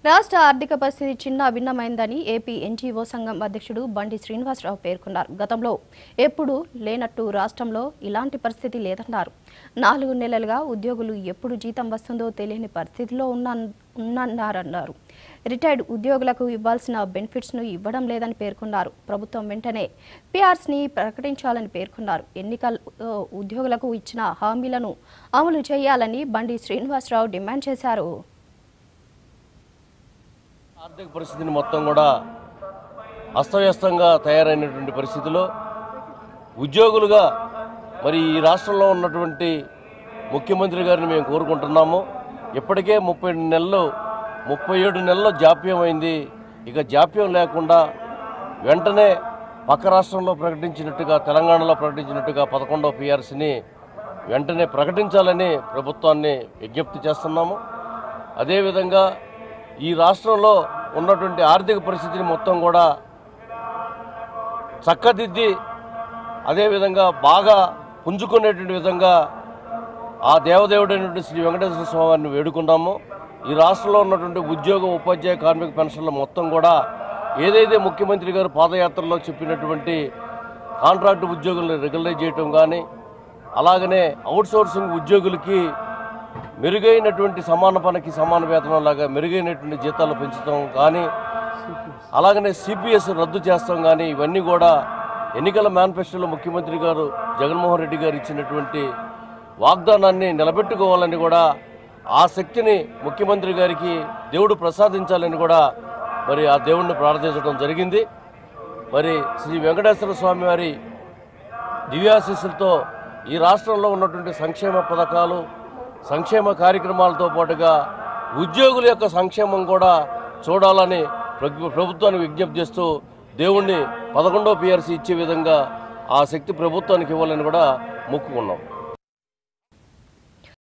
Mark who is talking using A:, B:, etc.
A: రాష్ట్ర ఆర్థిక పరిస్థితి చిన్న భిన్నమైందని ఏపీ ఎన్జీఓ సంఘం అధ్యక్షుడు బండి శ్రీనివాసరావు పేర్కొన్నారు గతంలో ఎప్పుడు లేనట్టు రాష్ట్రంలో ఇలాంటి పరిస్థితి లేదన్నారు నాలుగు నెలలుగా ఉద్యోగులు ఎప్పుడు జీతం వస్తుందో తెలియని పరిస్థితిలో ఉన్న ఉన్నారన్నారు రిటైర్డ్ ఉద్యోగులకు ఇవ్వాల్సిన బెనిఫిట్స్ను ఇవ్వడం లేదని పేర్కొన్నారు ప్రభుత్వం వెంటనే పిఆర్స్ని ప్రకటించాలని పేర్కొన్నారు ఎన్నికల ఆ, ఉద్యోగులకు ఇచ్చిన హామీలను అమలు చేయాలని బండి శ్రీనివాసరావు డిమాండ్ చేశారు
B: ఆర్థిక పరిస్థితిని మొత్తం కూడా అస్తవ్యస్తంగా తయారైనటువంటి పరిస్థితిలో ఉద్యోగులుగా మరి ఈ రాష్ట్రంలో ఉన్నటువంటి ముఖ్యమంత్రి గారిని మేము కోరుకుంటున్నాము ఇప్పటికే ముప్పై నెలలు ముప్పై ఏడు నెలలు జాప్యం అయింది ఇక జాప్యం లేకుండా వెంటనే పక్క రాష్ట్రంలో ప్రకటించినట్టుగా తెలంగాణలో ప్రకటించినట్టుగా పదకొండవ పిఆర్సీని వెంటనే ప్రకటించాలని ప్రభుత్వాన్ని విజ్ఞప్తి చేస్తున్నాము అదేవిధంగా ఈ రాష్ట్రంలో ఉన్నటువంటి ఆర్థిక పరిస్థితిని మొత్తం కూడా చక్కదిద్ది అదేవిధంగా బాగా పుంజుకునేటువంటి విధంగా ఆ దేవదేవుడైనటువంటి శ్రీ వెంకటేశ్వర స్వామి వారిని వేడుకున్నాము ఈ రాష్ట్రంలో ఉన్నటువంటి ఉద్యోగ ఉపాధ్యాయ కార్మిక పెన్షన్లు మొత్తం కూడా ఏదైతే ముఖ్యమంత్రి గారు పాదయాత్రలో చెప్పినటువంటి కాంట్రాక్ట్ ఉద్యోగులను రెగ్యులైజ్ చేయటం కానీ అలాగనే అవుట్సోర్సింగ్ ఉద్యోగులకి మెరుగైనటువంటి సమాన పనికి సమాన వేతనం లాగా మెరుగైనటువంటి జీతాలు పెంచడం కానీ అలాగనే సిపిఎస్ రద్దు చేస్తాం కానీ ఇవన్నీ కూడా ఎన్నికల మేనిఫెస్టోలో ముఖ్యమంత్రి గారు జగన్మోహన్ రెడ్డి గారు ఇచ్చినటువంటి వాగ్దానాన్ని నిలబెట్టుకోవాలని కూడా ఆ శక్తిని ముఖ్యమంత్రి గారికి దేవుడు ప్రసాదించాలని కూడా మరి ఆ దేవుణ్ణి ప్రార్థించడం జరిగింది మరి శ్రీ వెంకటేశ్వర స్వామి వారి దివ్యాశీస్సులతో ఈ రాష్ట్రంలో ఉన్నటువంటి సంక్షేమ పథకాలు సంక్షేమ కార్యక్రమాలతో పాటుగా ఉద్యోగుల యొక్క సంక్షేమం కూడా చూడాలని ప్రభు- ప్రభుత్వానికి విజ్ఞప్తి చేస్తూ దేవుణ్ణి పదకొండో పిఆర్సీ ఇచ్చే విధంగా ఆ శక్తి ప్రభుత్వానికి ఇవ్వాలని కూడా మొక్కుకున్నాం